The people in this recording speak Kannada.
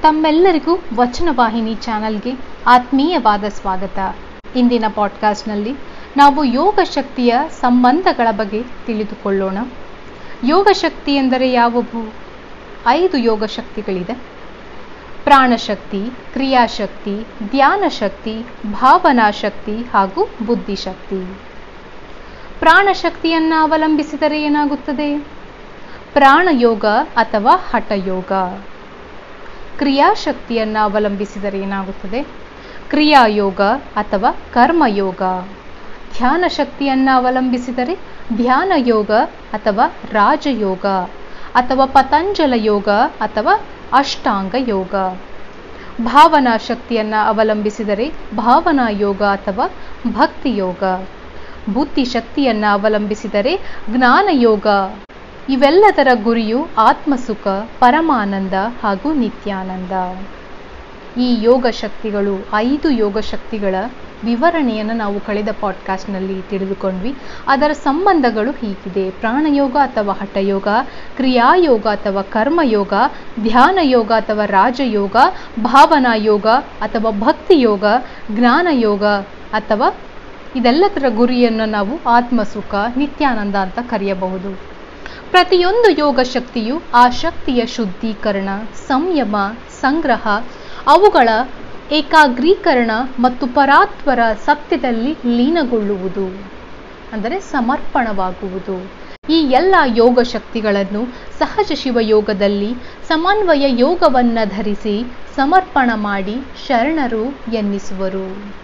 ತಮ್ಮೆಲ್ಲರಿಗೂ ವಚನ ವಾಹಿನಿ ಚಾನಲ್ಗೆ ಆತ್ಮೀಯವಾದ ಸ್ವಾಗತ ಇಂದಿನ ಪಾಡ್ಕಾಸ್ಟ್ನಲ್ಲಿ ನಾವು ಯೋಗ ಶಕ್ತಿಯ ಸಂಬಂಧಗಳ ಬಗ್ಗೆ ತಿಳಿದುಕೊಳ್ಳೋಣ ಯೋಗ ಶಕ್ತಿ ಎಂದರೆ ಯಾವುವು ಐದು ಯೋಗ ಶಕ್ತಿಗಳಿದೆ ಪ್ರಾಣಶಕ್ತಿ ಕ್ರಿಯಾಶಕ್ತಿ ಧ್ಯಾನ ಶಕ್ತಿ ಭಾವನಾ ಶಕ್ತಿ ಹಾಗೂ ಬುದ್ಧಿಶಕ್ತಿ ಪ್ರಾಣಶಕ್ತಿಯನ್ನು ಅವಲಂಬಿಸಿದರೆ ಏನಾಗುತ್ತದೆ ಪ್ರಾಣಯೋಗ ಅಥವಾ ಹಠಯೋಗ ಕ್ರಿಯಾಶಕ್ತಿಯನ್ನು ಅವಲಂಬಿಸಿದರೆ ಏನಾಗುತ್ತದೆ ಕ್ರಿಯಾಯೋಗ ಅಥವಾ ಕರ್ಮಯೋಗ ಧ್ಯಾನ ಶಕ್ತಿಯನ್ನು ಅವಲಂಬಿಸಿದರೆ ಧ್ಯಾನ ಯೋಗ ಅಥವಾ ರಾಜಯೋಗ ಅಥವಾ ಪತಂಜಲ ಯೋಗ ಅಥವಾ ಅಷ್ಟಾಂಗ ಯೋಗ ಭಾವನಾ ಶಕ್ತಿಯನ್ನು ಅವಲಂಬಿಸಿದರೆ ಭಾವನಾ ಯೋಗ ಅಥವಾ ಭಕ್ತಿ ಯೋಗ ಬುದ್ಧಿಶಕ್ತಿಯನ್ನು ಅವಲಂಬಿಸಿದರೆ ಜ್ಞಾನಯೋಗ ಇವೆಲ್ಲದರ ಗುರಿಯು ಆತ್ಮಸುಖ ಪರಮಾನಂದ ಹಾಗೂ ನಿತ್ಯಾನಂದ ಈ ಯೋಗ ಶಕ್ತಿಗಳು ಐದು ಯೋಗ ಶಕ್ತಿಗಳ ವಿವರಣೆಯನ್ನು ನಾವು ಕಳೆದ ಪಾಡ್ಕಾಸ್ಟ್ನಲ್ಲಿ ತಿಳಿದುಕೊಂಡ್ವಿ ಅದರ ಸಂಬಂಧಗಳು ಹೀಗಿದೆ ಪ್ರಾಣಯೋಗ ಅಥವಾ ಹಠಯೋಗ ಕ್ರಿಯಾಯೋಗ ಅಥವಾ ಕರ್ಮಯೋಗ ಧ್ಯಾನ ಯೋಗ ಅಥವಾ ರಾಜಯೋಗ ಭಾವನಾ ಯೋಗ ಅಥವಾ ಭಕ್ತಿ ಯೋಗ ಜ್ಞಾನಯೋಗ ಅಥವಾ ಇದೆಲ್ಲದರ ಗುರಿಯನ್ನು ನಾವು ಆತ್ಮಸುಖ ನಿತ್ಯಾನಂದ ಅಂತ ಕರೆಯಬಹುದು ಪ್ರತಿಯೊಂದು ಯೋಗ ಶಕ್ತಿಯು ಆ ಶಕ್ತಿಯ ಶುದ್ಧೀಕರಣ ಸಂಯಮ ಸಂಗ್ರಹ ಅವುಗಳ ಏಕಾಗ್ರೀಕರಣ ಮತ್ತು ಪರಾತ್ವರ ಸತ್ಯದಲ್ಲಿ ಲೀನಗೊಳ್ಳುವುದು ಅಂದರೆ ಸಮರ್ಪಣವಾಗುವುದು ಈ ಎಲ್ಲ ಯೋಗ ಶಕ್ತಿಗಳನ್ನು ಸಹಜ ಶಿವಯೋಗದಲ್ಲಿ ಸಮನ್ವಯ ಯೋಗವನ್ನು ಧರಿಸಿ ಸಮರ್ಪಣ ಮಾಡಿ ಶರಣರು ಎನ್ನಿಸುವರು